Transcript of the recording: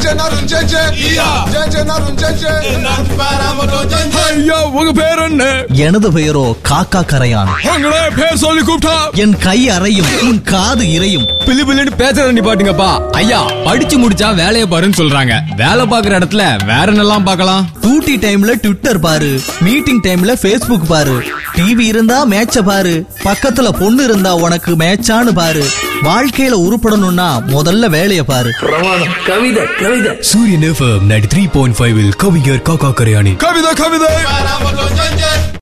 ஐயா உங்க பேர் என்ன எனது பெயரோ காக்கா கரையான் உங்களே பேர் சொல்லி கூப்பிட்டா என் கை அறையும் உன் காது இறையும் பிளி பிள்ளைன்னு பேசுறத நிப்பாட்டுங்கப்பா ஐயா படிச்சு முடிச்சா வேலையை பாருன்னு சொல்றாங்க வேலை பாக்குற இடத்துல வேற என்னெல்லாம் பார்க்கலாம் டூட்டி டைம்ல ட்விட்டர் பாரு மீட்டிங் டைம்ல ஃபேஸ்புக் பாரு டிவி இருந்தா மேட்ச பாரு பக்கத்துல பொண்ணு இருந்தா உனக்கு மேட்சான்னு பாரு வாழ்க்கையில உருப்படணும்னா முதல்ல வேலைய பாரு பிரமாதம் கவிதை கவிதை Suryan FM ninety three point five கவிஞர் காக்கா கரையாணி கவிதை கவிதை